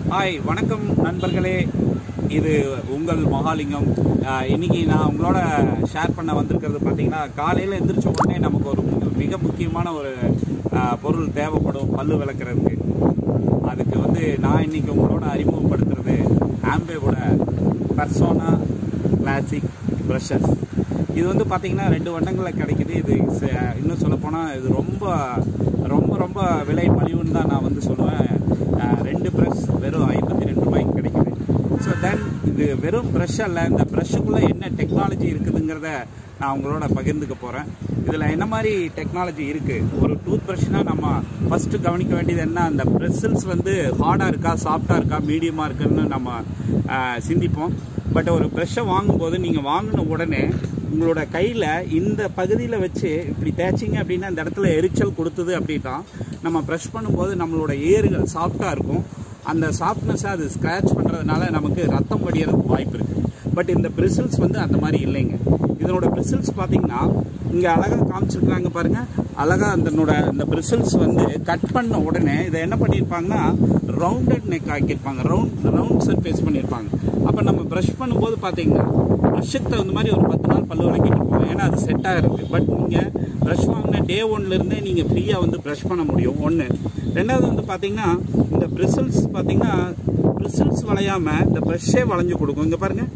hi வணக்கம் நண்பர்களே இது உங்கள் மகாலிங்கம் ஆஹ் இன்னைக்கு நான் உங்களோட ஷேர் பண்ண வந்திருக்கிறது பார்த்தீங்கன்னா காலையில் எந்திரிச்ச உடனே நமக்கு ஒரு மு- மிக முக்கியமான ஒரு ஆஹ், பொருள் தேவைப்படும் பல்லு விளக்குறதுக்கு அதுக்கு வந்து நான் இன்னைக்கு உங்களோட அறிமுகப்படுத்துறது ஆம்பேவோட பர்சோனா கிளாசிக் ப்ரஷஸ் இது வந்து பார்த்தீங்கன்னா ரெண்டு வண்ணங்களில் கிடைக்குது இது ச- இன்னும் சொல்லப்போனால் இது ரொம்ப ரொம்ப ரொம்ப விலை மலிவுன்னு தான் நான் வந்து சொல்லுவேன் அஹ், ரெண்டு ப்ரஷ் வெறும் ஐம்பத்தி ரெண்டு ரூபாய்க்கு கிடைக்குது ஸோ தென் இது வெறும் ப்ரஷ் அல்ல இந்த ப்ரஷ்ஷுக்குள்ளே என்ன டெக்னாலஜி இருக்குதுங்கிறத நான் உங்களோட பகிர்ந்துக்க போகிறேன் இதில் என்ன மாதிரி டெக்னாலஜி இருக்குது ஒரு டூத் ப்ரஷ்னால் நம்ம ஃபஸ்ட்டு கவனிக்க வேண்டியது என்ன அந்த பிரெசில்ஸ் வந்து ஹார்டாக இருக்கா சாஃப்டாக இருக்கா மீடியமாக இருக்குன்னு நம்ம அஹ், சிந்திப்போம் பட் ஒரு ப்ரெஷ்ஷை வாங்கும்போது நீங்கள் வாங்கின உடனே உங்களோட கையில் இந்த பகுதியில் வச்சு இப்படி தேய்ச்சிங்க அப்படின்னா இந்த இடத்துல எரிச்சல் கொடுத்தது அப்படின்னா நம்ம ப்ரெஷ் பண்ணும்போது நம்மளோட ஏறுகள் சாஃப்டாக இருக்கும் அந்த சாஃப்ட்னஸை அது ஸ்க்ராட்ச் பண்ணுறதுனால நமக்கு ரத்தம் வடியறதுக்கு வாய்ப்பு இருக்குது பட் இந்த பிரிசில்ஸ் வந்து அந்த மாதிரி இல்லைங்க இதனோட பிரிசில்ஸ் பார்த்தீங்கன்னா இங்கே அழகாக காமிச்சிருக்காங்க பாருங்க அழகாக அதனோட இந்த பிரிசில்ஸ் வந்து கட் பண்ண உடனே இதை என்ன பண்ணியிருப்பாங்கன்னா ரவுண்டட் நெக் ஆக்கியிருப்பாங்க ரவுண்ட் ரவுண்ட் சர்ஃபேஸ் பண்ணியிருப்பாங்க அப்போ நம்ம ப்ரஷ் பண்ணும்போது பார்த்தீங்கன்னா ப்ரஷ்ஷுக்கு தகுந்த மாதிரி ஒரு பத்து நாள் பல்லு விளக்கிட்டு இருப்போம் ஏன்னா அது செட் ஆகிருக்கு பட் நீங்கள் ப்ரஷ் வாங்கின டே ஒன்லேருந்தே நீங்கள் ஃப்ரீயாக வந்து ப்ரஷ் பண்ண முடியும் ஒன்று ரெண்டாவது வந்து பார்த்தீங்கன்னா இந்த பிரிசில்ஸ் பார்த்தீங்கன்னா பிரிசில்ஸ் வளையாமல் இந்த ப்ரஷ்ஷே வளைஞ்சு கொடுக்கும் இங்கே பாருங்கள்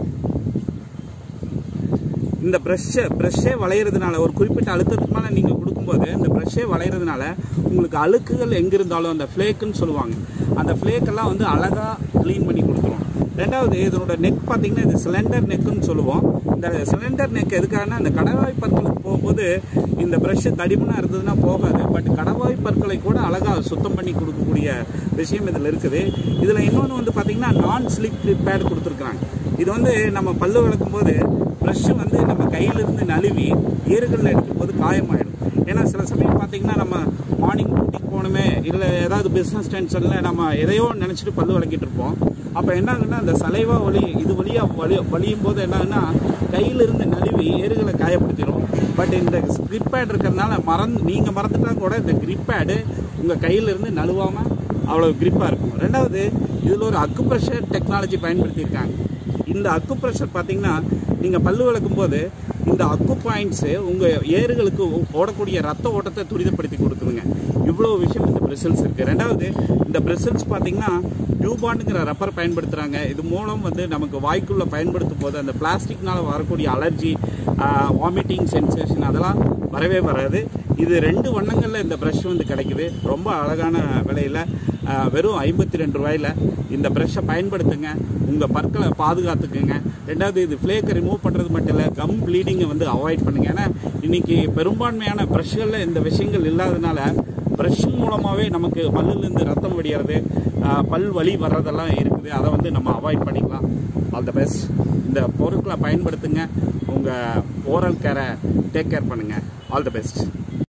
இந்த ப்ரஷ்ஷை ப்ரஷ்ஷே வளையிறதுனால ஒரு குறிப்பிட்ட அழுத்தத்துக்கு மேலே நீங்கள் கொடுக்கும்போது இந்த ப்ரஷ்ஷே வளையிறதுனால உங்களுக்கு அழுக்குகள் எங்கே இருந்தாலும் அந்த ஃப்ளேக்குன்னு சொல்லுவாங்க அந்த ஃப்ளேக்கெல்லாம் வந்து அழகாக க்ளீன் பண்ணி கொடுத்துரும் ரெண்டாவது இதனோட நெக் பார்த்தீங்கன்னா இது சிலிண்டர் நெக்குன்னு சொல்லுவோம் இந்த சிலிண்டர் நெக் எதுக்காகனா அந்த கடவாய் பற்களுக்கு போகும்போது இந்த ப்ரஷ்ஷு தடிமனாக இருந்ததுன்னா போகாது பட் கடவாய் பற்களை கூட அழகாக சுத்தம் பண்ணி கொடுக்கக்கூடிய விஷயம் இதில் இருக்குது இதில் இன்னொன்று வந்து பார்த்தீங்கன்னா நான் ஸ்லிப் பேட் கொடுத்துருக்குறாங்க இது வந்து நம்ம பல்லு விளக்கும் போது ப்ரஷ்ஷு வந்து நம்ம கையிலிருந்து நழுவி ஏறுகளில் எடுக்கும்போது காயமாயிடும் ஏன்னா சில சமயம் பார்த்தீங்கன்னா நம்ம மார்னிங் டியூட்டிக்கு போகணுமே இல்லை ஏதாவது பிஸ்னஸ் டென்ஷனில் நம்ம எதையோ நினச்சிட்டு பல்லு விளக்கிட்டு இருப்போம் அப்போ என்ன ஆகுன்னா அந்த சலைவா வலி இது வழியாக வலி வலியும் போது என்ன ஆகுன்னா கையிலிருந்து நழுவி ஏறுகளை காயப்படுத்திடும் பட் இந்த grip pad இருக்கிறதுனால மறந்து நீங்கள் மறந்துட்டா கூட இந்த grip pad உங்கள் கையிலிருந்து நழுவாமல் அவ்வளோ கிரிப்பாக இருக்கும் ரெண்டாவது இதில் ஒரு அக்கு ப்ரெஷர் டெக்னாலஜி பயன்படுத்தியிருக்காங்க இந்த அக்கு ப்ரெஷர் பார்த்தீங்கன்னா நீங்கள் பல்லு விளக்கும் போது இந்த அக்கு பாயிண்ட்ஸு உங்கள் ஏறுகளுக்கு ஓடக்கூடிய ரத்த ஓட்டத்தை துரிதப்படுத்தி கொடுக்குதுங்க இவ்வளோ விஷயம் இந்த பிரிசல்ஸ் இருக்குது ரெண்டாவது இந்த பிரிசல்ஸ் பார்த்தீங்கன்னா டியூபாண்டுங்கிற ரப்பர் பயன்படுத்துகிறாங்க இது மூலம் வந்து நமக்கு வாய்க்குள்ளே பயன்படுத்தும் போது அந்த பிளாஸ்டிக்னால வரக்கூடிய அலர்ஜி வாமிட்டிங் சென்சேஷன் அதெல்லாம் வரவே வராது இது ரெண்டு வண்ணங்களில் இந்த ப்ரஷ் வந்து கிடைக்குது ரொம்ப அழகான விலையில் ஆஹ், வெறும் ஐம்பத்தி ரெண்டு ரூபாயில் இந்த ப்ரஷ்ஷை பயன்படுத்துங்க உங்கள் பற்களை பாதுகாத்துக்குங்க ரெண்டாவது இது ஃப்ளேக்கை ரிமூவ் பண்ணுறது மட்டும் இல்லை கம் ப்ளீடிங்கை வந்து அவாய்ட் பண்ணுங்க ஏன்னா இன்னைக்கு பெரும்பான்மையான ப்ரஷ்களில் இந்த விஷயங்கள் இல்லாதனால ப்ரஷ் மூலமாகவே நமக்கு பல்லுலேருந்து ரத்தம் வடிகிறது ஆஹ், பல் வலி வர்றதெல்லாம் இருக்குது அதை வந்து நம்ம அவாய்ட் பண்ணிக்கலாம் ஆல் த பெஸ்ட் இந்த பொருட்களை பயன்படுத்துங்க உங்கள் ஓரல் கேரை டேக் கேர் பண்ணுங்கள் ஆல் த பெஸ்ட்